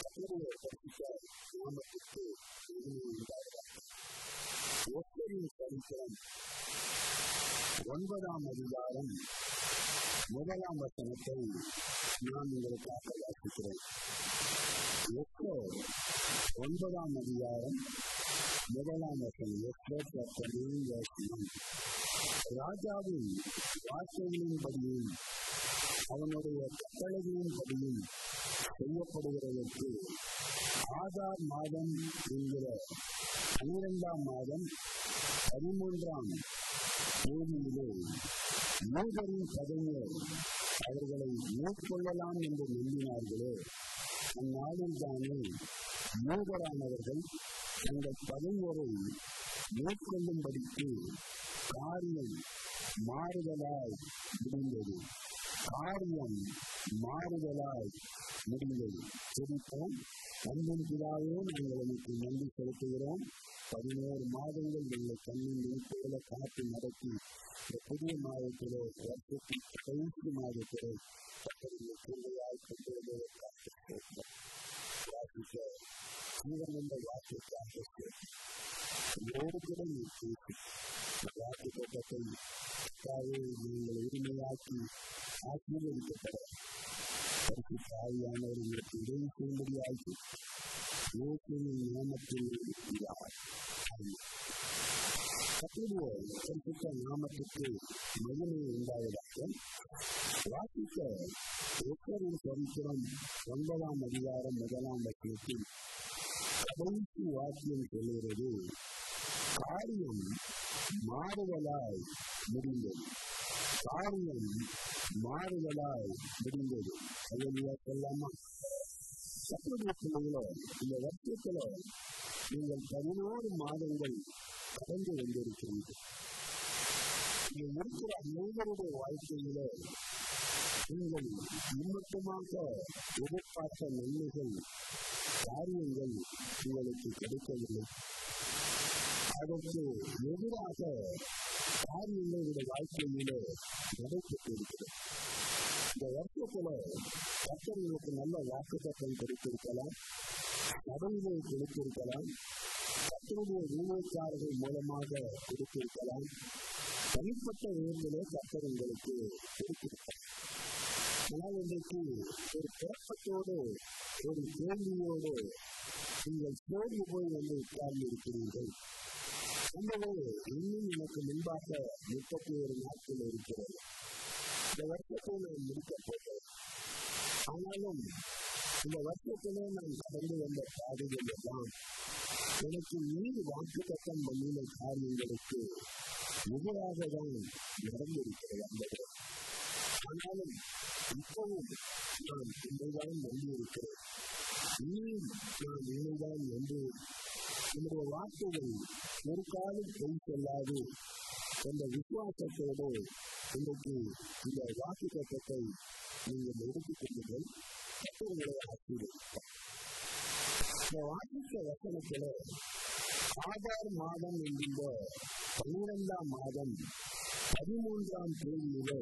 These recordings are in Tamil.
கத்தருடைய பரிசுத்த நாமத்திற்கு மகிமை உண்டாவதாக ஒத்தரின் சரித்திரம் ஒன்பதாம் அதிகாரம் முதலாம் வசனத்தை நான் உங்களுக்காக வாசிக்கிறேன் எஸ்ரோ ஒன்பதாம் அதிகாரம் முதலாம் வசனம் எஸ்ரோ வசனம் ராஜாவின் வார்த்தைகளின்படியும் அவனுடைய கட்டளைகளின்படியும் செய்யப்படுகிறதற்கு ஆதார் மாதம் என்கிற பனிரெண்டாம் மாதம் பதிமூன்றாம் தேதியிலே யூதரின் கதைஞர் அவர்களை மேற்கொள்ளலாம் என்று நம்பினார்களே அந்நாளில் தானே யூதரானவர்கள் தங்கள் பகைஞரை மேற்கொள்ளும்படிக்கு காரியம் மாறுதலாய் முடிந்தது காரியம் மாறுதலாய் முடிந்தது குறிப்போம் அன்பின் பிதாவே நாங்கள் எனக்கு நன்றி செலுத்துகிறோம் பதினோரு மாதங்கள் எங்கள் கண்ணின் வெளிப்போல காத்து நடத்தி இந்த புதிய மாதத்திலே வருஷத்தின் கடைசி மாதத்திலே கிருமையாய் கொண்டு வாசிக்க ஜீவனந்த வாக்கிற்காக வேறு கூட நீ பேசி வாக்கு திட்டத்தை தாயே நீங்கள் உரிமையாக்கி ஆசீர்வதிக்கப்பட பரிசு தாயானவர்களுக்கு உதவி செய்யும்படியாக்கி இயேசுவின் நாமத்தில் இருக்கிறார் கத்திரிய பரிசுத்த நாமத்துக்கு மகிமை உண்டாவதாக வாசிக்க ஒத்தரின் சரித்திரம் ஒன்பதாம் அதிகாரம் முதலாம் வசனத்தில் கடைசி வாக்கியம் சொல்கிறது காரியம் மாறுதலாய் முடிந்தது காரியம் மாறுதலாய் முடிந்தது ஐயா சொல்லாமா கத்துடைய பிள்ளைகளோ இந்த வருஷத்துல நீங்கள் பதினோரு மாதங்கள் கடந்து வந்திருக்கிறீர்கள் நீங்கள் இருக்கிற அனைவருடைய வாழ்க்கையில நீங்கள் நிமித்தமாக எதிர்பார்த்த நன்மைகள் காரியங்கள் உங்களுக்கு கிடைக்கவில்லை அதற்கு எதிராக காரியங்கள் உடைய வாழ்க்கையில நடைபெற்றிருக்கிறது இந்த வருஷத்துல கத்தர்களுக்கு நல்ல வாக்குத்தத்தம் கொடுத்திருக்கலாம் கடவுளை கொடுத்திருக்கலாம் கத்தருடைய ஊழியக்காரர்கள் மூலமாக கொடுத்திருக்கலாம் தனிப்பட்ட விதத்திலே கத்தர் உங்களுக்கு கொடுத்திருக்கலாம் ஆனால் இன்றைக்கு ஒரு குழப்பத்தோடு ஒரு கேள்வியோடு நீங்கள் சோர்வு போய் வந்து உட்கார்ந்து இருக்கிறீர்கள் என்பது இன்னும் எனக்கு முன்பாக முப்பத்தி ஒரு நாட்கள் இருக்கிறது இந்த வருஷத்தை நான் முடிக்க போகிறேன் ஆனாலும் இந்த வருஷத்திலே நான் கடந்து வந்த பாதைகள் எல்லாம் எனக்கு மீது வாக்கு தத்தம் பண்ணின காரியங்களுக்கு எதிராக தான் நடந்திருக்கிறது அந்த ஆனாலும் இப்பவும் நான் உண்மைதான் நம்பியிருக்கிறேன் இன்னும் நான் உண்மைதான் என்று என்னுடைய வார்த்தைகள் ஒரு காலம் பொய் சொல்லாது என்ற விசுவாசத்தோடு இன்றைக்கு இந்த வாக்கு கட்டத்தை நீங்கள் எடுத்துக் கொள்ளுங்கள் கட்டங்களை ஆசீர்வதிப்பார் இந்த வாசித்த வசனத்தில ஆதார் மாதம் என்கின்ற பன்னிரெண்டாம் மாதம் பதிமூன்றாம் தேதியிலே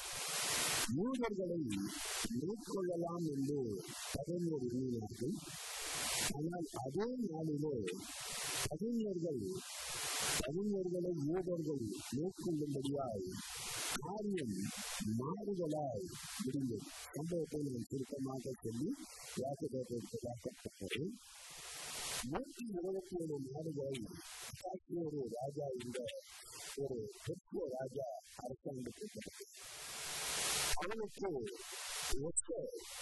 யூதர்களை மேற்கொள்ளலாம் என்று கவிஞர் எண்ணினார்கள் ஆனால் அதே நாளிலே கவிஞர்கள் கவிஞர்களை யூதர்கள் மேற்கொள்ளும்படியாய் காரியம் மாறுதலாய் இருந்தது சம்பவத்தை நான் சுருக்கமாக சொல்லி வாக்குப்பட்டது நூற்றி இருபத்தி ஏழு நாடுகளை ஒரு ராஜா இந்த ஒரு பெரிய ராஜா அரசாங்கத்திற்கு அவனுக்கு ஒத்த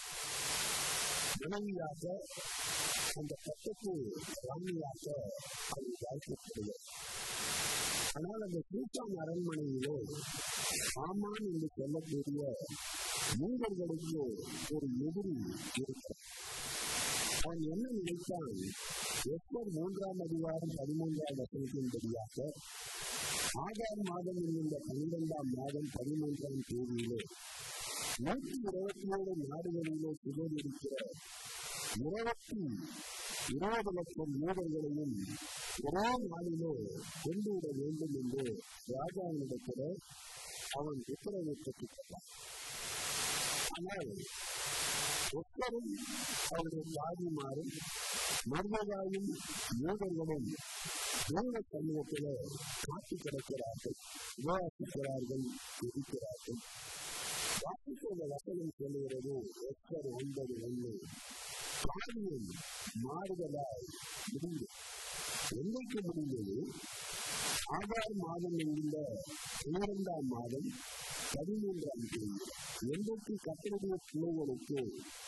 மனைவியாக அந்த பட்டத்து ராணியாக அது வாழ்க்கப்படுகிறது ஆனால் அந்த சூட்டான் அரண்மனையிலே ஆமான் என்று சொல்லக்கூடிய யூதர்களுக்கு ஒரு எதிரி இருக்கிறார் அவன் என்ன நினைத்தான் எஸ்பர் மூன்றாம் அதிகாரம் பதிமூன்றாம் வசனத்தின்படியாக ஆகார் மாதம் என்கின்ற பன்னிரெண்டாம் மாதம் பதிமூன்றாம் தேதியிலே நூற்றி இருபத்தி ஏழு நாடுகளிலே சிதறியிருக்கிற இருபத்தி இருபது லட்சம் யூதர்களையும் ஒரே நாளிலே கொண்டு விட வேண்டும் என்று ராஜாவினிடத்தில் அவன் உத்தரவிட்டிருக்கிறான் ஆனால் ஒத்தரும் அவருடைய தாதிமாரும் மர்மதாயும் யூதர்களும் தேவ சமூகத்திலே காத்து கிடக்கிறார்கள் உபவாசிக்கிறார்கள் இருக்கிறார்கள் வாசிக்கிற வசனம் சொல்லுகிறது எஸ்தர் ஒன்பது ஒன்று காரியம் மாறுதலாய் முடிந்தது என்றைக்கு முடிந்தது ஆதார் மாதம் என்கின்ற பன்னிரெண்டாம் மாதம் பதிமூன்றாம் தேதி என்றைக்கு கத்தருடைய பிள்ளைகளுக்கு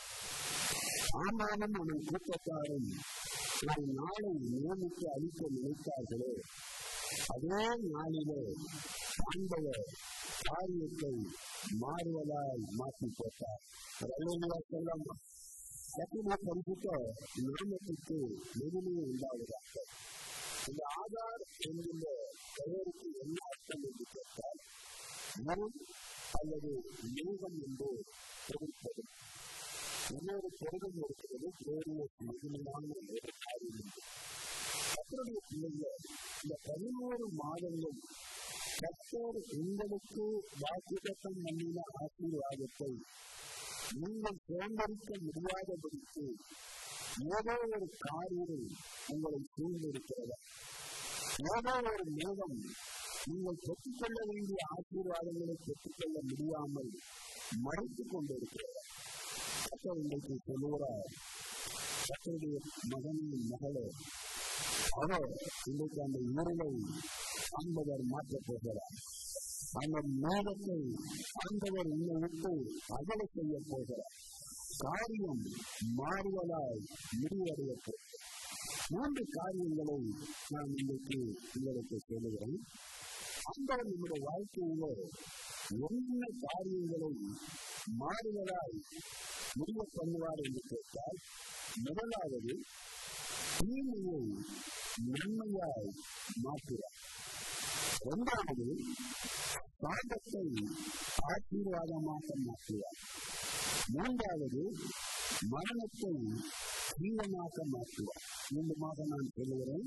ஆமானும் அவன் கூட்டத்தாரும் ஒரு நாளை நியமித்து அளிக்க நினைத்தார்களோ அதே நாளிலே ஆண்டவர் காரியத்தை மாறுவதாய் மாற்றி போட்டார் செல்லம் கத்திர பரிசுத்த நாமத்திற்கு நெருமையை உண்டாவதாக இந்த ஆதார் என்கின்ற பெயருக்கு என்ன அர்த்தம் என்று கேட்டால் மரம் அல்லது மேகம் என்று பொருட்படும் இன்னொரு பொருளும் இருக்கிறது தேவைய மகிமையான ஒரு காரியம் என்று கத்தருடைய பிள்ளைகள் இந்த பதினோரு மாதங்கள் கத்தர் உங்களுக்கு வாக்குத்தம் பண்ணின ஆசீர்வாதத்தை நீங்கள் சுதந்திரிக்க முடியாதபடிக்கு ஏதோ ஒரு காரியம் உங்களை சூழ்ந்திருக்கிறதா ஏதோ ஒரு மேகம் நீங்கள் பெற்றுக்கொள்ள வேண்டிய ஆசீர்வாதங்களை பெற்றுக்கொள்ள முடியாமல் மறைத்துக் கொண்டிருக்கிறதா கத்தர் இன்றைக்கு சொல்லுகிறார் கத்தருடைய மகனின் மகளே அவர் இன்றைக்கு அந்த இருளை ஆண்டவர் மாற்றப் போகிறார் அந்த மேகத்தை ஆண்டவர் உன்னை விட்டு அகல செய்ய போகிறார் காரியம் மாறுவதாய் முடிவடைய போகிறார் மூன்று காரியங்களை நான் இன்றைக்கு உங்களுக்கு சொல்லுகிறேன் ஆண்டவர் நம்முடைய வாழ்க்கையில என்ன காரியங்களை மாறுவதாய் முடிய பண்ணுவார் என்று கேட்டால் முதலாவது தீமையை நன்மையாய் மாற்றுவார் இரண்டாவது பாதத்தை ஆசீர்வாதமாக மாற்றுவார் மூன்றாவது மரணத்தை தீவமாக மாற்றுவார் மீண்டுமாக நான் சொல்லுகிறேன்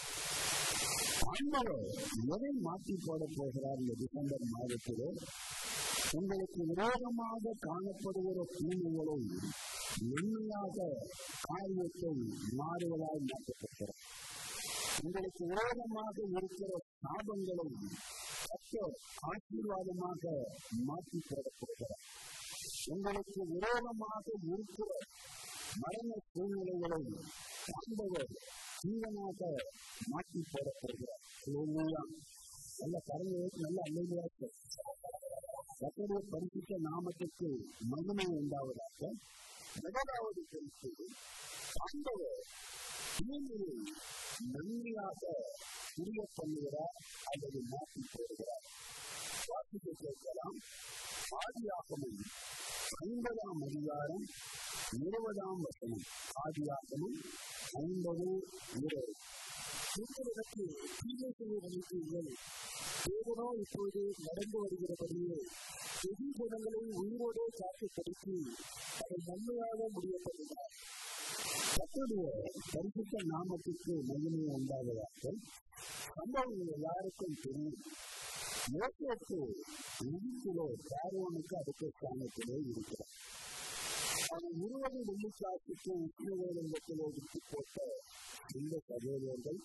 ஆண்டவர் எதை மாற்றி போட போகிறார் இந்த டிசம்பர் மாதத்திலே உங்களுக்கு விரோதமாக காணப்படுகிற தீமைகளை நன்மையாக காரியத்தை மாறுவதால் மாற்றப்பட்டார் உங்களுக்கு விரோதமாக இருக்கிற சாபங்களை கத்த ஆசீர்வாதமாக மாற்றி போடப்போகிறார் உங்களுக்கு விரோதமாக இருக்கிற மரண சூழ்நிலைகளை ஆண்டவர் தீவனாக மாற்றி போடப்போகிறார் நல்ல கரையை நல்ல அமைதியாக கத்தருடைய பரிசுத்த நாமத்துக்கு மகிமை உண்டாவதாக முதலாவது கருத்து ஆண்டவர் தீமையை நன்மையாக புரிய பண்ணுகிறார் அல்லது மாற்றி போடுகிறார் வாசிக்க கேட்கலாம் ஆதியாகமும் ஐம்பதாம் அதிகாரம் இருபதாம் வசனம் ஆதியாகமும் ஐம்பது இருபது உங்களுக்கு தீமை செய்ய நினைத்தீர்கள் தேவனோ இப்போது நடந்து வருகிறபடியே எதிர்குணங்களை உயிரோடே காட்டுப்படுத்தி அதை நன்மையாக முடிய பண்ணினார் கத்துடைய பரிசுத்த நாமத்திற்கு மகிமை உண்டாவதாக சம்பவங்கள் எல்லாருக்கும் தெரியும் யோசேப்பு எகிப்திலே பார்வோனுக்கு அடுத்த ஸ்தானத்திலே இருக்கிறார் அவன் இருபது வெள்ளிக்காசுக்கு உஷ்ணவேலங்கத்திலே விட்டு போட்ட இந்த சகோதரர்கள்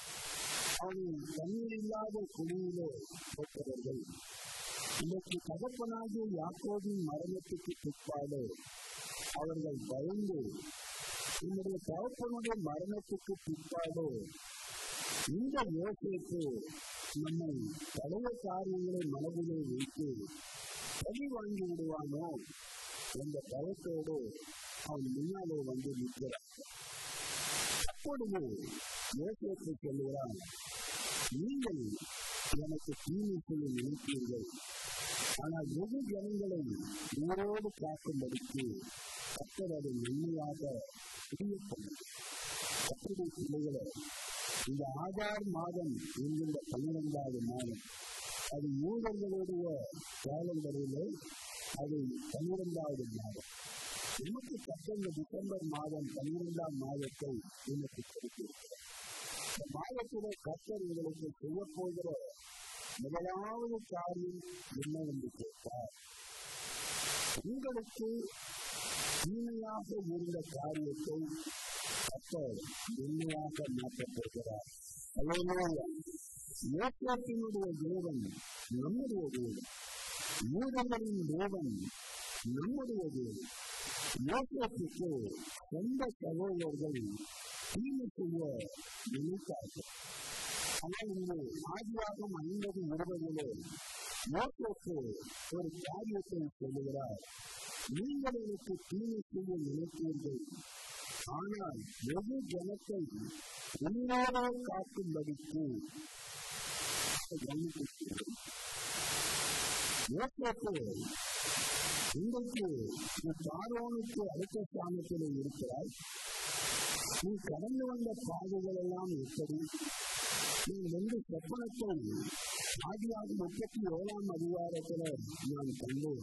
அவன் தண்ணீர் இல்லாத குழியிலே போட்டவர்கள் இன்றைக்கு தகப்பனாகிய யாக்கோவின் மரணத்துக்கு பிற்பாடு அவர்கள் பயந்து என்னுடைய தகப்பனுடைய மரணத்துக்கு பிற்பாடு இந்த யோசிப்பு நம்மை பழைய காரியங்களை மனதிலே வைத்து பழி வாங்கி விடுவானோ என்ற பயத்தோடு அவன் முன்னாலே வந்து நிற்கிறான் அப்பொழுது யோசிப்பு சொல்லுகிறான் நீங்கள் எனக்கு தீமை செய்ய நினைப்பீர்கள் ஆனால் வெகு ஜனங்களை உயிரோடு காக்கும்படிக்கு கத்தர் அதை நன்மையாக புரியப்படும் கத்தருடைய பிள்ளைகளை இந்த ஆதார் மாதம் என்கின்ற பன்னிரெண்டாவது மாதம் அது யூதர்களுடைய கேலண்டரிலே அது பன்னிரெண்டாவது மாதம் நமக்கு தக்க டிசம்பர் மாதம் பன்னிரெண்டாம் மாதத்தை எனக்கு கொடுத்திருக்கிறார் இந்த மாதத்திலே கத்தர் உங்களுக்கு செய்ய போகிற முதலாவது காரியம் என்னவென்று கேட்டார் உங்களுக்கு தீமையாக இருந்த காரியத்தை கர்த்தர் உண்மையாக மாற்றப்படுகிறார் ஏற்றத்தினுடைய தேவன் நம்முடைய தேவன் யூதர்களின் தேவன் நம்முடைய தேவன் ஏற்றத்துக்கு சொந்த சகோதரர்கள் தீமை செய்ய நினைத்தார்கள் ஆனால் இங்கு ஆதியாகம் ஐம்பது இருபதிலே மோசோக்கு ஒரு காரியத்தை சொல்லுகிறார் நீங்கள் எனக்கு தீமை செய்ய நினைத்தீர்கள் ஆனால் வெகு ஜனத்தை உன்னோட காக்கும்படிக்கு மோசோக்கு இன்றைக்கு நீ பார்வோனுக்கு அடுத்த ஸ்தானத்தில் இருக்கிறாய் நீ கடந்து வந்த பாதைகள் எல்லாம் எப்படி நீ வந்து சொப்பனத்தை ஆதியாக முப்பத்தி ஏழாம் அதிகாரத்தில் நான் கண்டேன்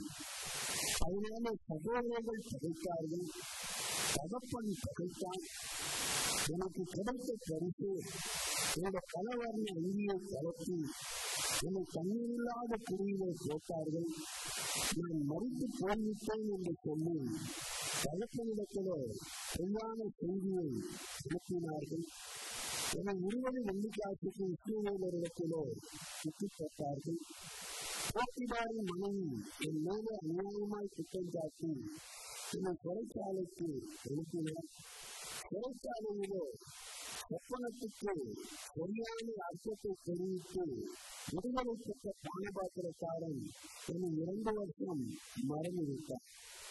அதனால சகோதரர்கள் பகைத்தார்கள் தகப்பன் பகைத்தான் எனக்கு கிடைத்த பரிசு இந்த கலவர்ண அங்கியை கலத்தி என்னை தண்ணீரில்லாத குடியிலே போட்டார்கள் நான் மறித்து போய்விட்டேன் என்று சொல்லி தகப்பனிடத்திலே பொய்யான செய்தியை அனுப்பினார்கள் என இருபது வெள்ளிக்காசுக்கு இஸ்ரேலரிடத்திலே சுற்றிப்பட்டார்கள் போட்டிதாரின் மனைவி என் மேலே அநியாயமாய் குற்றம் சாட்டி என்னை சிறைச்சாலைக்கு அனுப்பினார் சிறைச்சாலையிலே சொப்பனத்துக்கு சரியான அர்த்தத்தை தெரிவித்து விடுதலை பெற்ற பானபாத்திரக்காரன் என்னை இரண்டு வருஷம் மறந்துவிட்டார்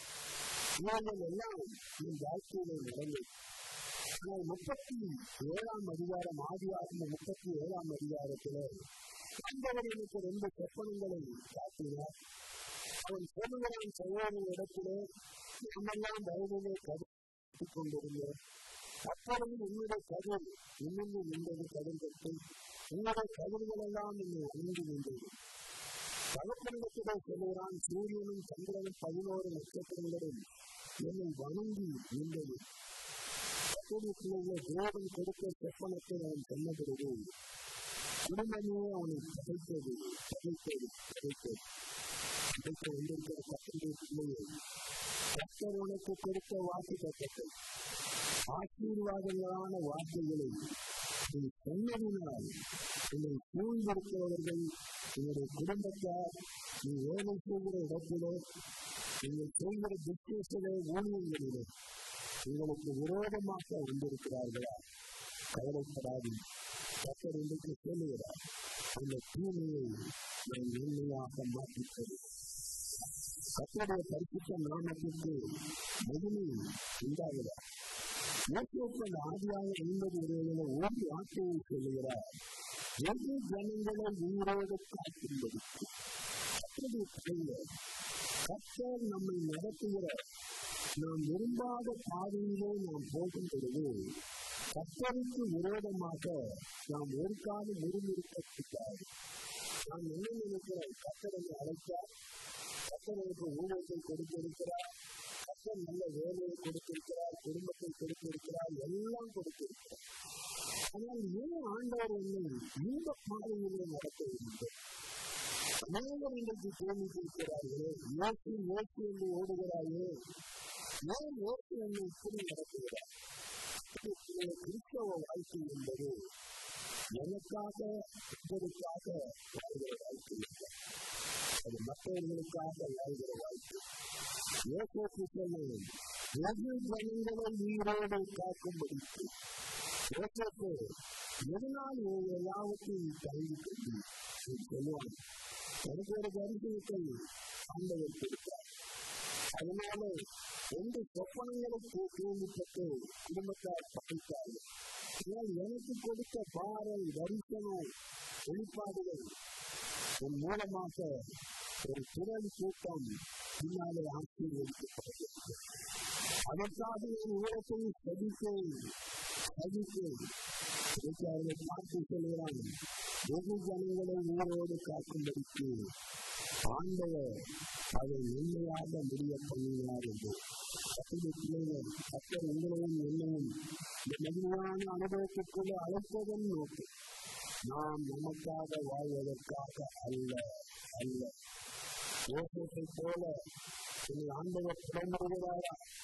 இவர்கள் எல்லாம் என் வாழ்க்கையிலே நடந்தது ஆனால் முப்பத்தி ஏழாம் அதிகாரம் ஆதியாகும் முப்பத்தி ஏழாம் அதிகாரத்தில் ஆண்டவர் எனக்கு ரெண்டு சொப்பனங்களை காட்டினார் அவன் சொல்லுகிறான் சகோதரன் இடத்திலே நம்மெல்லாம் வயதிலே கருத்து கொண்டிருந்தோம் அப்பொழுது உன்னுடைய கதிர் இன்னொன்று நின்றது கதிர் கட்டு உன்னுடைய கதிர்கள் எல்லாம் என்னை அணிந்து நின்றது தகப்பனிடத்திலே சொல்லுகிறான் சூரியனும் சந்திரனும் பதினோரு நட்சத்திரங்களும் என்னை வணங்கி நின்றது அப்படி பிள்ளைகளை தேவன் கொடுத்த சொப்பனத்தை அவன் சொன்ன பிறகு குடும்பமே அவனை பகைத்தது பகைத்தது பகைத்தது பகைத்த வந்திருக்கிற கத்தருடைய பிள்ளையை கத்தர் உனக்கு கொடுத்த வாக்கு தத்தத்தை ஆசீர்வாதங்களான வார்த்தைகளை நீ சொன்னதினால் உன்னை சூழ்ந்திருக்கிறவர்கள் உன்னுடைய குடும்பத்தார் நீ வேலை செய்கிற இடத்திலே நீங்கள் செய்கிற பிஸ்னஸிலே ஊழியங்களிலே உங்களுக்கு விரோதமாக வந்திருக்கிறார்களா கவலைப்படாது கத்தர் இன்றைக்கு சொல்லுகிறார் அந்த தீமையை நான் நன்மையாக மாற்றித்தது கத்தருடைய பரிசுத்த நாமத்திற்கு மகிமை உண்டாகிறார் இயேசுக்கு ஆதியாக ஐம்பது இருபதுல ஒரு வார்த்தையை சொல்லுகிறார் வெகு ஜனங்களை உயிரோடு காக்கும்படி அப்படி பிள்ளைகள் கத்தர் நம்மை நடத்துகிற நாம் விரும்பாத பாதையிலே நாம் போகும் பொழுது கத்தருக்கு விரோதமாக நாம் ஒரு காலம் முறிந்திருக்கக்கூடாது நாம் என்ன நினைக்கிறோம் கத்தரை அழைத்தார் கத்தருக்கு ஊழியத்தை கொடுத்திருக்கிறார் கத்தர் நல்ல வேலையை கொடுத்திருக்கிறார் குடும்பத்தை கொடுத்திருக்கிறார் எல்லாம் கொடுத்திருக்கிறார் ஆனால் ஏன் ஆண்டவர் என்னை இந்த பாதையிலே நடத்த வேண்டும் அநேகர் இன்றைக்கு கேள்வித்திருக்கிறார்களே ஏசி ஏசி என்று ஓடுகிறாயே ஏன் ஏசி என்னை இப்படி நடத்துகிறார் கிறிஸ்தவ வாழ்க்கை என்பது எனக்காக இதற்காக வாழ்கிற வாழ்க்கை இல்லை அது மற்றவர்களுக்காக வாழ்கிற வாழ்க்கை ஏசோக்கு சொன்னது வெகு ஜனங்களை உயிரோடு காக்கும்படிக்கு ஏசோக்கு எதனால் எல்லாவற்றையும் தங்கி கொண்டு சொல்லுவாங்க எனக்கு ஒரு தரிசனத்தை ஆண்டவர் கொடுத்தார் அதனால ரெண்டு சொப்பனங்களை கேள்விப்பட்டு குடும்பத்தார் பகைத்தார்கள் ஆனால் எனக்கு கொடுத்த பாரம் தரிசனம் வெளிப்பாடுகள் உன் மூலமாக ஒரு திறன் கூட்டம் பின்னாலே ஆசீர்வதிக்கப்பட்டது அதற்காக என் உலகத்தையும் சதித்தேன் சதித்தேன் அவர்களை பார்த்து சொல்கிறான் வெகு ஜனங்களை உயிரோடு காக்கும்படிக்கு ஆண்டவர் அதை உண்மையாக முடிய பண்ணினார் என்று அப்படி பிள்ளைகள் கத்தர் உங்களையும் என்னையும் இந்த மகிழ்வான அனுபவத்திற்குள்ள அழைப்பதன் நோக்கி நாம் நமக்காக வாழ்வதற்காக அல்ல அல்ல யோசனை போல என்னை ஆண்டவர் புலம்புகிறாரா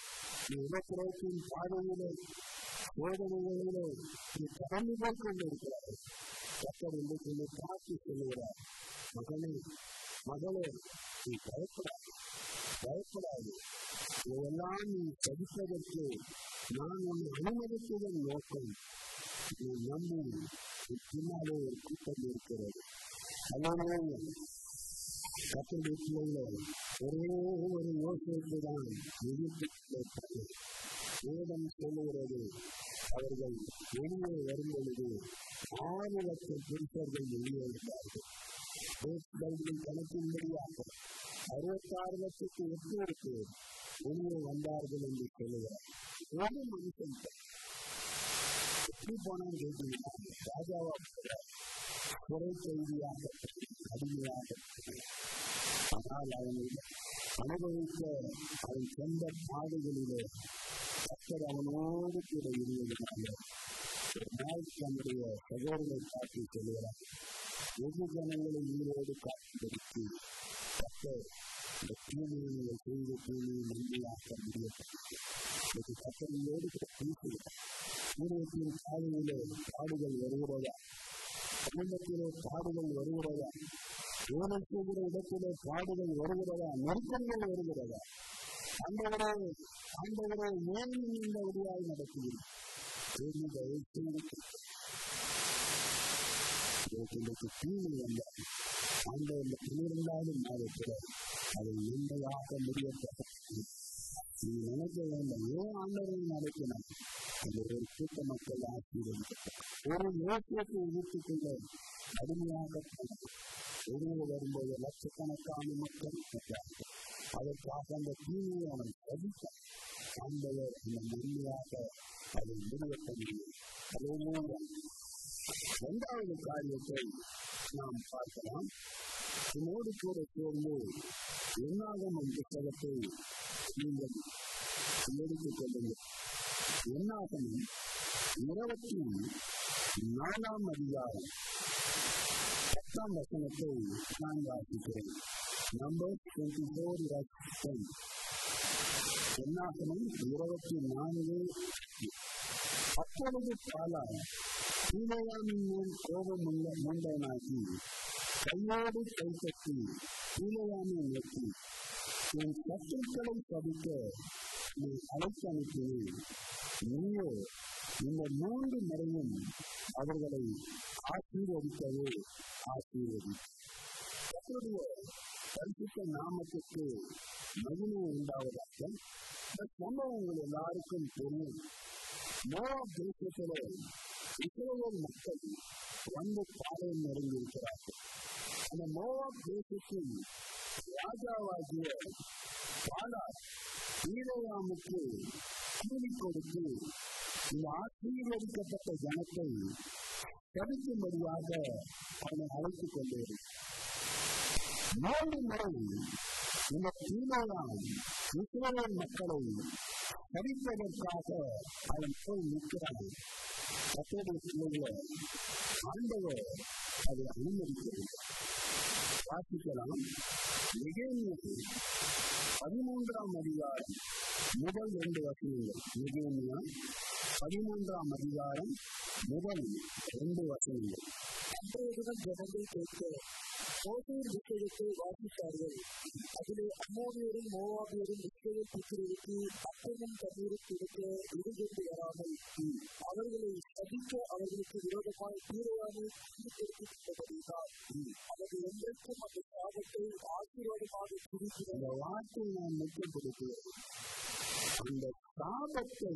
உலகத்தின் பாதையிலே சோதனைகளிலே நீ கடந்து போய் கொண்டிருக்கிறாய் கத்தர் என்று சொல்லி பார்த்து சொல்லுகிறார் மகனே மகளே நீ பயப்படாது பயப்படாது இதையெல்லாம் நீ படிப்பதற்கு நான் உன்னை அனுமதித்ததன் நோக்கம் நீ நம்பி பின்னாலே ஒரு கூட்டம் இருக்கிறது அல்லது கத்தருடைய பிள்ளைகளே ஒரே ஒரு யோசனைக்கு தான் எதிர்ப்பு வேதம் சொல்லுகிறது அவர்கள் வெளியே வரும் பொழுது ஆறு லட்சம் புருஷர்கள் வெளியே இருந்தார்கள் பைபிள் கணக்கின்படியாக அறுபத்தாறு லட்சத்து எட்நூறு பேர் வெளியே வந்தார்கள் என்று சொல்லுகிறார் ஒரு மனுஷன் எப்படி போனான்னு கேட்டீங்கன்னா ராஜாவா குறை செய்தியாக அடிமையாக ஆனால் அவனை அனுபவித்த அவன் சொந்த பாதைகளிலே கத்தர் அவனோடு கூட இருந்ததுனால ஒரு நாள் தன்னுடைய சகோதரனை காட்டி சொல்லுகிறார் வெகு ஜனங்களை உயிரோடு காட்சிப்படுத்தி கத்தர் இந்த தீமையை செய்த தீமையை நன்மையாக்க முடியப்பட்டது கத்தரையோடு பேசுகிறார் சூரியத்தின் காலையிலே பாடுகள் வருகிறதா குடும்பத்திலே பாடுகள் வருகிறதா வேலை செய்கிற இடத்திலே பாடுகள் வருகிறதா நெருக்கங்கள் வருகிறதா ஆண்டவரே ஆண்டவரே ஏன் இந்த வழியாய் நடத்துகிறேன் இன்றைக்கு தீமை வந்தால் ஆண்டவர்கள் பன்னிரெண்டாவது மாதத்தில் அதை உண்மையாக முடியப்பட்டது நீ நினைக்க வேண்டும் ஏன் ஆண்டவரை நடத்தினார் அந்த ஒரு கூட்ட மக்கள் ஆசீர்வதிக்கப்பட்டார் ஒரு யோசியத்தை எதிர்த்துக் கொள்ள கடுமையாக வெளியே வரும்போது லட்சக்கணக்கான மக்கள் பெற்றார்கள் அதற்காக அந்த தீமையை அவன் சதித்தான் ஆண்டவர் அந்த நன்மையாக அதை முடிவெட்ட முடியும் இரண்டாவது காரியத்தை நாம் பார்க்கலாம் என்னோடு கூட சேர்ந்து என்னாகும் புத்தகத்தை நீங்கள் எடுத்துக் கொள்ளுங்கள் என்னாகும் இருபத்தி நாலாம் அதிகாரம் பத்தாம் வசனத்தை நான் வாசிக்கிறேன் நம்பர் டுவெண்ட்டி ஃபோர் டென் என்னாகணும் இருபத்தி நான்கு அப்பொழுது பாலா சீலையாமின் மேல் கோபம் உள்ள மூண்டவனாகி கையோடு கைப்பற்றி சீலையாமை நோக்கி என் சத்துக்களை படிக்க நீ அழைத்து அனுப்பினேன் நீயோ இந்த மூன்று முறையும் அவர்களை ஆசீர்வதிக்கவே ஆசீர்வதி கத்தருடைய பரிசுத்த நாமத்துக்கு மகிமை உண்டாவதாக இந்த சம்பவங்கள் எல்லாருக்கும் தெரியும் மோவா தேசத்திலே இஸ்ரேல் மக்கள் வந்து பாளையம் நெருங்கியிருக்கிறார்கள் அந்த மோவா தேசத்தின் ராஜாவாகிய பாலா ஈரையாமுக்கு கூலி கொடுத்து இந்த ஆசீர்வதிக்கப்பட்ட ஜனத்தை தடுக்கும்படியாக அவனை அழைத்துக் கொண்டேன் மூன்று முறை இந்த தீமையால் இஸ்ரேல் மக்களை தடிப்பதற்காக அவன் போய் நிற்கிறான் கத்தோடைய பிள்ளைகளை ஆண்டவர் அதை அனுமதிக்கிறது வாசிக்கலாம் நிகழ்நிலை பதிமூன்றாம் அதிகாரம் முதல் ரெண்டு வசனங்கள் நிகழ்நியா பதிமூன்றாம் அதிகாரம் முதல் ரெண்டு வசனங்கள் அன்றையதினம் ஜனங்கள் கேட்க மோசூர் புத்தகத்தை வாசித்தார்கள் அதிலே அம்மோனியரும் மோவாபியரும் இஸ்ரேல் புத்திரருக்கு அப்பமும் தண்ணீரும் கொடுக்க இடுகொண்டு வராமல் அவர்களை சதிக்க அவர்களுக்கு விரோதமாய் தீரையாமல் ஈடுபடுத்திவிட்டபடிதான் அவர்கள் என்றைக்கும் அந்த சாபத்தை ஆசீர்வாதமாக குறிக்கிறார் இந்த வார்த்தை நான் முக்கியப்படுத்துகிறேன் அந்த சாபத்தை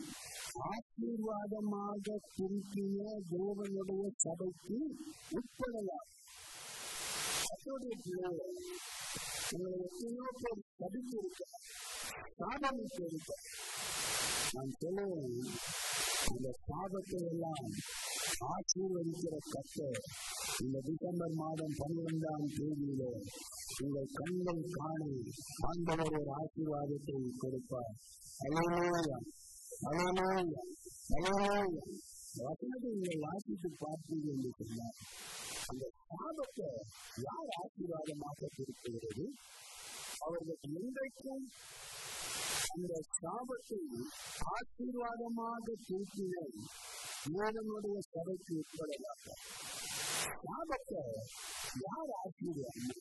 ஆசீர்வாதமாக குறிக்கிய தேவனுடைய சபைக்கு உட்படலாம் கத்தோடைய பிள்ளைகள் உங்களை எத்தனையோ பேர் சபித்து இருக்க சாபமிட்டு இருக்க நான் சொல்லுவேன் அந்த சாபத்தை எல்லாம் ஆசீர்வதிக்கிற கத்தர் இந்த டிசம்பர் மாதம் பன்னிரெண்டாம் தேதியிலே உங்கள் கண்கள் காண ஆண்டவர் ஒரு ஆசீர்வாதத்தை கொடுப்பார் அலையிலேயா அலையிலேயா அலையிலேயா வசனத்தை நீங்கள் வாசித்து பார்த்தீர்கள் என்று சொன்னார் அந்த சாபத்தை யார் ஆசீர்வாதமாக கொடுக்கிறது அவர்கள் என்றைக்கும் அந்த சாபத்தை ஆசீர்வாதமாக திருப்பின தேவனுடைய சபைக்கு உட்படலாக சாபத்தை யார் ஆசீர்வாதம்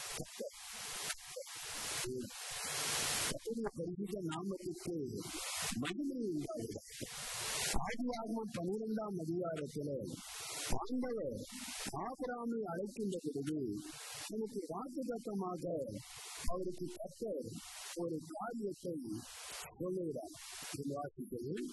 கத்தருடைய பரிசுத்த நாமத்துக்கு மகிமை உண்டாகிறது ஆதியாகமம் பனிரெண்டாம் அதிகாரத்துல ஆண்டவர் ஆபராமை அழைக்கின்ற பொழுது எனக்கு வாக்குத்தத்தமாக அவருக்கு கத்தர் ஒரு காரியத்தை சொல்லுகிறார் என்று வாசிக்கிறேன்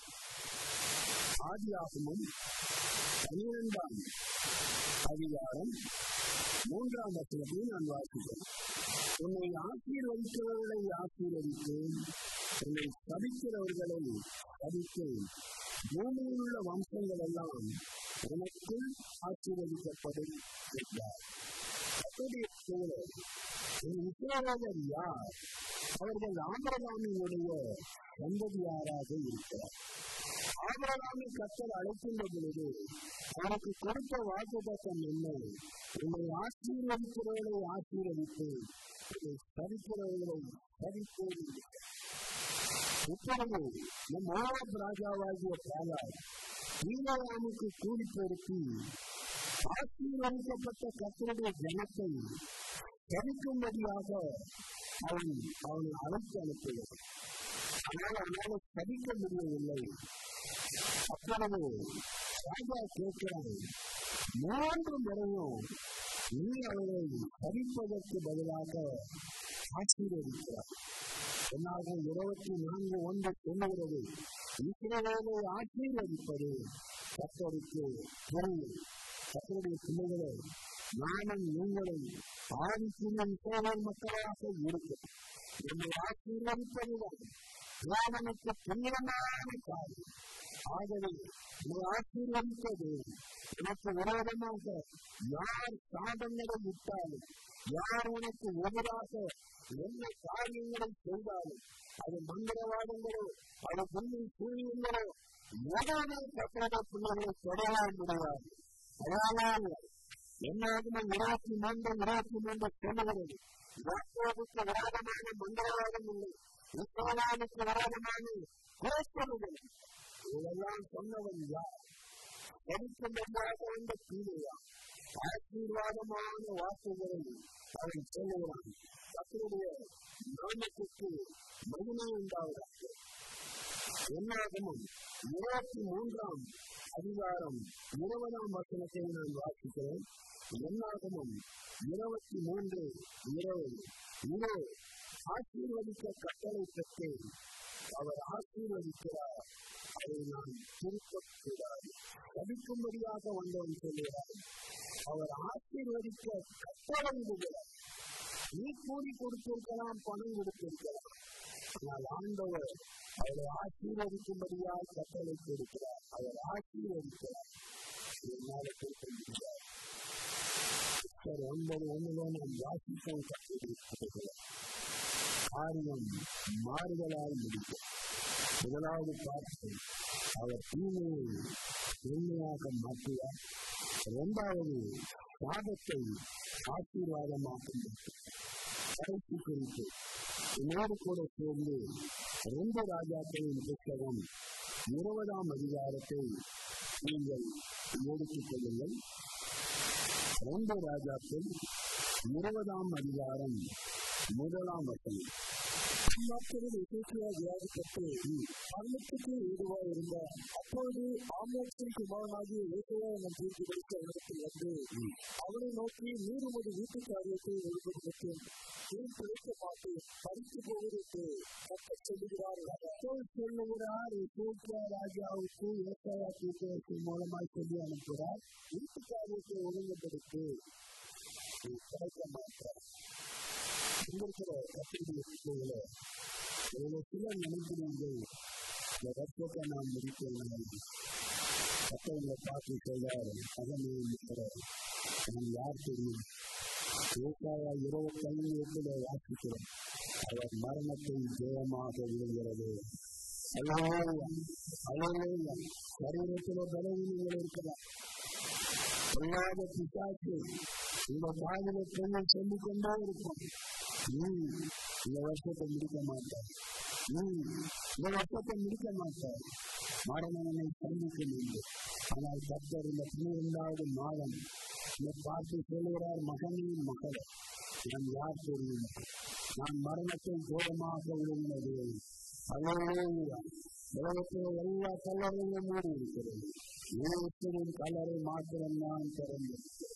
ஆதியாகமும் பனிரெண்டாம் அதிகாரம் மூன்றாம் வசனத்தை நான் வாசிக்கிறேன் உன்னை ஆசீர்வதிக்கிறவர்களை ஆசீர்வதித்தேன் உன்னை சபிக்கிறவர்களை சபித்தேன் பூமியில் உள்ள வம்சங்கள் எல்லாம் உனக்கு ஆசீர்வதிக்கப்படும் என்றார் கர்த்தருடைய தோழர் இஸ்ரவேலர் யார் அவர்கள் ஆபரகாமினுடைய சந்ததியாராக இருக்கிறார் ஆபரகாமி கத்தர் அழைக்கின்ற பொழுது அவருக்கு கொடுத்த வாக்குத்தம் என்ன உன்னை ஆசீர்வதிக்கிறவர்களை ஆசீர்வதிப்பேன் உன்னை சரிக்கிறவர்களை சரிப்பேன் இப்பொழுது நம் மோகப் ராஜாவாகிய பாலார் ஈராமுக்கு கூலி பொருத்தி ஆசீர்வதிக்கப்பட்ட கத்தருடைய ஜனத்தை சரிக்கும்படியாக அவன் அவனை அழைத்து அனுப்புகிறான் ஆனால் அவனால் சதிக்க முடியவில்லை அப்பொழுது ராஜா கேட்கிறான் மூன்று முறையும் நீ அவரை சதிப்பதற்கு பதிலாக ஆசீர்வதிக்கிறார் என்னாக இருபத்தி நான்கு ஒன்று சொல்லுகிறது இஸ்ரவேலை ஆசீர்வதிப்பது கத்தருக்கு புரியும் கத்தருடைய பிள்ளைகளை நானும் நீங்களும் ஆதிக்குள்ள இஸ்ரவேல் மக்களாக இருக்கும் நம்மை ஆசீர்வதிப்பதுதான் தேவனுக்கு புண்ணியமான காரியம் ஆகவே நீ ஆசீர்வதிப்பது உனக்கு விரோதமாக யார் சாதங்களை விட்டாலும் யார் உனக்கு எதிராக என்ன காரியங்களை செய்தாலும் அது மந்திரவாதங்களோ அது புண்ணி சூரியங்களோ எதாவது கட்டட பிள்ளைகளை தொடர முடியாது அதனால் என்னாகுமே இருபத்தி மூன்று இருபத்தி மூன்று சொல்லுகிறது யாக்கோவுக்கு விரோதமான மந்திரவாதம் இல்லை இஸ்லாமுக்கு விரோதமான குறைச்சல்கள் இதெல்லாம் சொன்னவன் யார் படிக்கும்படியாக வந்த கீழையா ஆசீர்வாதமான வாக்குகளை அவன் சொல்லுகிறான் கத்தருடைய நாமத்துக்கு மகிமை உண்டாவதாக என்னாகமும் இருபத்தி மூன்றாம் அதிகாரம் இருபதாம் வசனத்தை நான் வாசிக்கிறேன் என்னாகமும் இருபத்தி மூன்று இருபது இதோ ஆசீர்வதிக்க கட்டளை பெற்றேன் அவர் ஆசீர்வதிக்கிறார் அதை நான் திருத்தக்கூடாது தவிக்கும்படியாக வந்தவன் சொல்லுகிறார் அவர் ஆசீர்வதிக்க கட்டளையிடுகிறார் நீ கூலி கொடுத்திருக்கலாம் பணம் கொடுத்திருக்கலாம் ஆனால் ஆண்டவர் அவரை ஆசீர்வதிக்கும்படியாக கட்டளை கொடுக்கிறார் அவர் ஆசீர்வதிக்கிறார் என்னால் கொடுக்கிறார் சரி ஒன்பது ஒன்றுல நாம் வாசிப்போம் கட்டிருக்கிறோம் காரியம் மாறுதலால் முடிக்கும் முதலாவது பார்த்து அவர் தீமையை உண்மையாக மாற்றுவார் இரண்டாவது சாபத்தை ஆசீர்வாதமாக்கும் கடைசி குறித்து என்னோடு கூட சேர்ந்து ரெண்டு ராஜாக்களின் புத்தகம் இருபதாம் அதிகாரத்தை நீங்கள் எடுத்துக் கொள்ளுங்கள் ரெண்டு ராஜாக்கள் இருபதாம் அதிகாரம் முதலாம் வசனம் நாட்களில் இசைக்கியா வியாதிப்பட்டு மரணத்துக்கு ஏதுவாக இருந்தார் அப்பொழுது ஆமோத்தின் குமாரனாகிய ஏசையா என தீர்ப்பு கொடுத்த இடத்தில் வந்து அவனை நோக்கி நீர் உமது வீட்டு காரியத்தை ஒழுங்குபடுத்தும் நீர் பிழைக்க மாட்டேன் பறித்து போவதற்கு கத்த சொல்லுகிறார் கத்தர் சொல்லுகிறார் இசைக்கியா ராஜாவுக்கு ஏசாயா தீர்க்கதரிசி மூலமாய் சொல்லி அனுப்புகிறார் வீட்டு காரியத்தை ஒழுங்குபடுத்தி நீ கிடைக்க மாட்டார் இருக்கிற கத்திரிக்கை பிள்ளைகளை இதில் சில நினைக்கிறீர்கள் இந்த வருஷத்தை நாம் முடிக்கலாம் கத்தவங்களை பார்த்து சொல்றாரு மகனே இருக்கிறார் நான் யார் தெரியும் ஏசாயா இருபத்தைந்து எட்டுல வாசிக்கிறோம் அவர் மரணத்தை ஜெயமாக விழுகிறது சரீரத்தில பலவீனங்கள் இருக்கிறார் பொல்லாத பிசாசு இந்த காதல பெண்ணை சொல்லிக் கொண்டே இருக்கும் நீ இந்த வருஷத்தை முடிக்க மாட்டார் நீ இந்த வருஷத்தை முடிக்க மாட்டார் மரணனை சந்திக்கும் என்று ஆனால் கத்தர் இந்த பன்னிரெண்டாவது மாதம் இந்த பார்த்து சொல்லுகிறார் மகனே மகளே நான் யார் தெரியும் நான் மரணத்தை தூரமாக உள்ளது உலகத்தில் எல்லா கல்லறையும் மூடி இருக்கிறது இயேசுவின் கல்லறை மாத்திரம் நான் திறந்து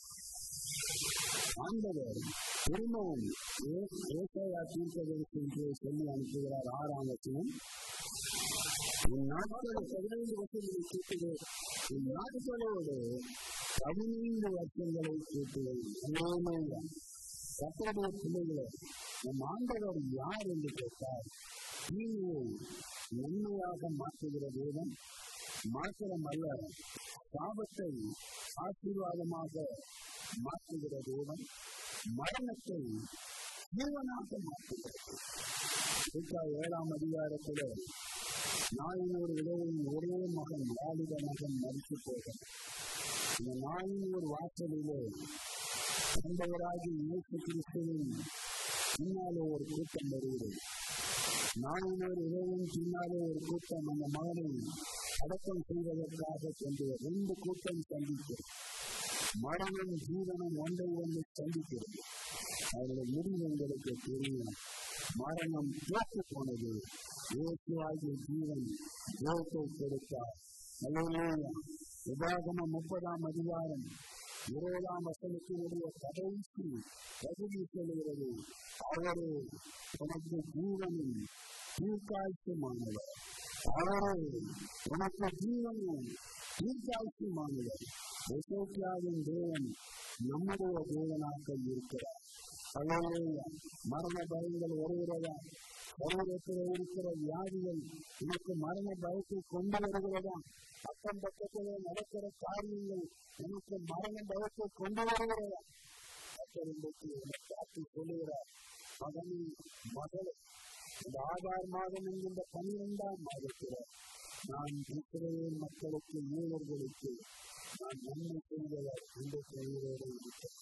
ஆண்டவர் திரும்பவும் ஏசாயா தீர்க்கதரிசி என்று சொல்லி அனுப்புகிறார் ஆறாம் வசனம் இந்நாட்கள் பதினைந்து வருஷங்களை கூட்டுவேன் இந்நாட்களோடு பதினைந்து வருஷங்களை கூட்டுவேன் கத்தருடைய பிள்ளைகளை நம் ஆண்டவர் யார் என்று கேட்டார் தீமையை நன்மையாக மாற்றுகிற வேதம் மாத்திரம் அல்ல சாபத்தை ஆசீர்வாதமாக மாற்றுகிற தேவன் மரணத்தை ஜீவனாக மாற்றுகிறது ஏழாம் அதிகாரத்தில் நாயினூர் விளைவின் ஒரே மகன் வாலிப மகன் மறித்து போக இந்த நாயினூர் வாசலிலே ஆண்டவராகி இயேசு கிறிஸ்துவின் பின்னாலே ஒரு கூட்டம் வருகிறது நாயினூர் இளைவின் பின்னாலே ஒரு கூட்டம் அந்த மகனை அடக்கம் செய்வதற்காக சென்று ரெண்டு கூட்டம் சந்திக்கிறது மரணம் ஜீவனம் ஒன்றை ஒன்று சந்திக்கிறது அவருடைய முடிவு எங்களுக்கு தெரியும் மரணம் தோற்று போனது இயேசுவாகிய ஜீவன் ஜெயத்தை கொடுத்தார் உபாகம முப்பதாம் அதிகாரம் இருபதாம் வசனத்தினுடைய கடைசி பகுதி சொல்கிறது அவரே உனக்கு ஜீவனும் தீர்க்காய்ச்சுமானவர் அவரே உனக்கு ஜீவனும் தீர்க்காய்ச்சுமானவர் எசோக்கியாவின் தேவன் நம்முடைய தேவனாக இருக்கிறார் அலையா மரண பயங்கள் வருகிறதா சரீரத்தில் இருக்கிற வியாதிகள் எனக்கு மரண பயத்தை கொண்டு வருகிறதா அக்கம் பக்கத்திலே நடக்கிற காரியங்கள் எனக்கு மரண பயத்தை கொண்டு வருகிறதா இன்றைக்கு காட்டி சொல்லுகிறார் மகனே மகளே இந்த ஆதார் மாதம் என்கின்ற பன்னிரெண்டாம் மாதத்தில் நான் இஸ்ரேல் மக்களுக்கு ஊழர்களுக்கு நான் நன்மை செய்தவர் என்று சொல்கிறோடு இருக்கிறேன்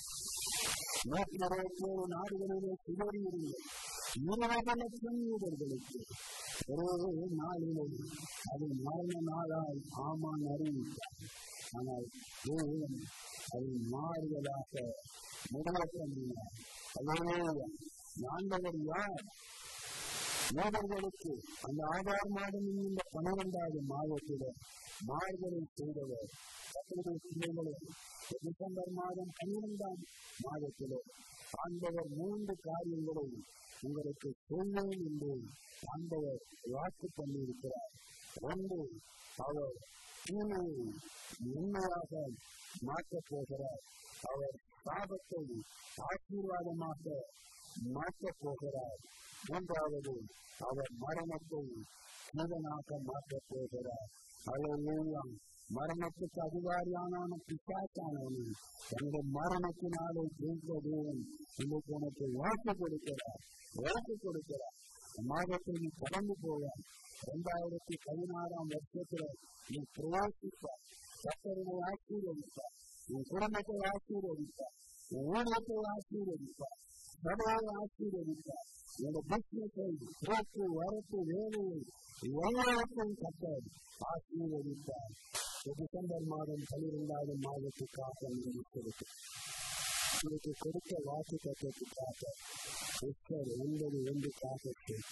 நூற்றி அறுபத்தி ஏழு நாடுகளிலே சிதறியிருந்த இருபது லட்சம் யூதர்களுக்கு ஒரே நாளிலே அது மரண நாளாய் ஆமான் அறிவித்தார் ஆனால் தேவன் அதை மாறுவதாக முடிவெட்டினார் அதே ஆண்டவர் யார் யூதர்களுக்கு அந்த ஆதார் மாதம் இந்த பன்னிரெண்டாவது மாதத்தில் மாறுதலை செய்தவர் கத்தருடைய பிள்ளைகளே டிசம்பர் மாதம் பன்னிரெண்டாம் மாதத்திலே ஆண்டவர் மூன்று காரியங்களை உங்களுக்கு சொல்வேன் என்று ஆண்டவர் வாக்கு பண்ணியிருக்கிறார் ஒன்று அவர் தீமையை உண்மையாக மாற்றப் போகிறார் அவர் சாபத்தை ஆசீர்வாதமாக மாற்றப் போகிறார் மூன்றாவது அவர் மரணத்தை ஜீவனாக மாற்றப் போகிறார் அலையா மரணத்துக்கு அதிகாரியான பிசாச்சானவன் அந்த மரணத்தினாலே ஜெயித்த தேவன் இன்னைக்கு உனக்கு வாக்கு கொடுக்கிறார் வாக்கு கொடுக்கிறார் மாதத்தில் நீ கடந்து போவார் இரண்டாயிரத்தி பதினாறாம் வருஷத்துல நீ பிரவேசிப்பார் கத்தரனை ஆசீர்வதிப்பார் உன் குடும்பத்தை ஆசீர்வதிப்பார் உன் ஊழியத்தை ஆசீர்வதிப்பார் சபையை ஆசீர்வதிப்பார் உங்க பிசினஸை போக்கு வரத்து வேலையை எல்லாவற்றையும் கத்தர் ஆசீர்வதித்தார் டிசம்பர் மாதம் பனிரெண்டாவது மாதத்துக்காக நியமித்திருக்கு உங்களுக்கு கொடுத்த வாக்கு தத்துவத்துக்காக எஸ்டர் ஒன்பது ஒன்றுக்காக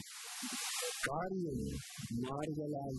காரியம் மாறுதலால்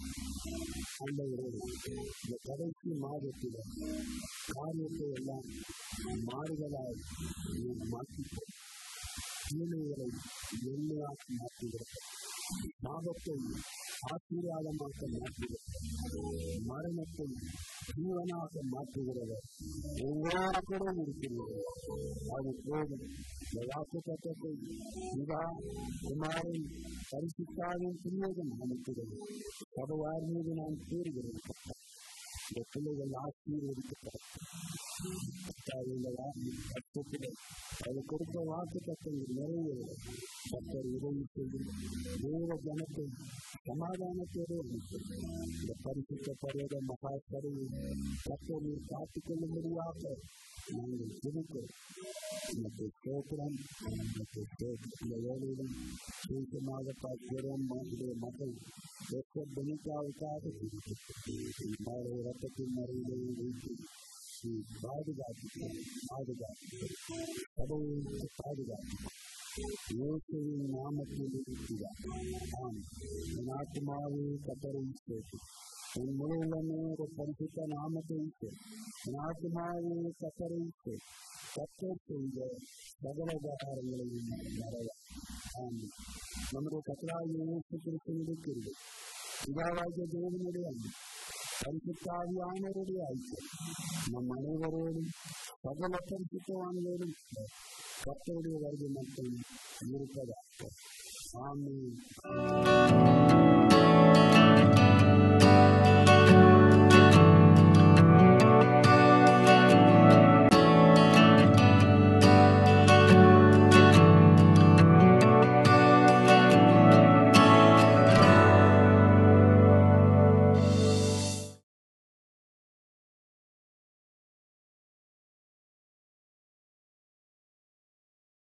அந்த இந்த கடைசி மாதத்தில் காரியத்தை எல்லாம் மாறுதலால் மாற்றிப்போம் தீமைகளை மென்மையாக்கி மாற்றுகிறது பாவத்தை ஆசீர்வாதமாக மாற்றுகிறது மரணத்தை ஜீவனாக மாற்றுகிறது எங்களோடு கூட இருக்கிறது அது போதும் இந்த வாக்கு தத்துவத்தை இதா குமாரன் பரிசுத்தாவின் பிள்ளைகள் அமைக்கிறது சபையார் மீது நான் கூறுகிறேன் இந்த பிள்ளைகள் ஆசீர்வதிக்கப்பட்ட இந்த வாக்கு அது கொடுத்த வாக்கு தத்தங்கள் நிறைவேறும் கத்தர் உதவி செய்யும் தேவ ஜனத்தை சமாதானத்தோடு அனுப்பும் இந்த பரிசுத்த பருவ மகா கருவி கத்தரை காத்துக் கொள்ளும்படியாக நாங்கள் ஜெபிக்கிறோம் உனக்கு சோத்திரம் உனக்கு சோத்திரம் இந்த வேலையிலும் சீக்கிரமாக பார்க்கிறோம் நம்முடைய மகள் வெப்ப பெனிக்காவுக்காக மாலை ரத்தத்தின் மறையிலே வைத்து நீ பாதுகாத்து பாதுகாத்து கடவுளுக்கு பாதுகாத்து இயேசுவின் நாமத்தில் இருக்கிறார் ஆம் என் ஆத்மாவே கத்தரை சேர்த்து என் முழுவதுமே ஒரு பரிசுத்த நாமத்தை என் ஆத்மாவே கத்தரை கத்தர் செய்த சகல உபகாரங்களையும் மறவ ஆம் நம்முடைய கத்தராக இயேசு கிறிஸ்து இருக்கிறது பிதாவாகிய தேவனுடைய அன்பு பரிசுத்தாவியானவருடைய ஐக்கியம் நம் அனைவரோடும் சகல பரிசுத்தவான்களோடும் கத்தருடைய வருகை மட்டும் இருப்பதாக ஆமென்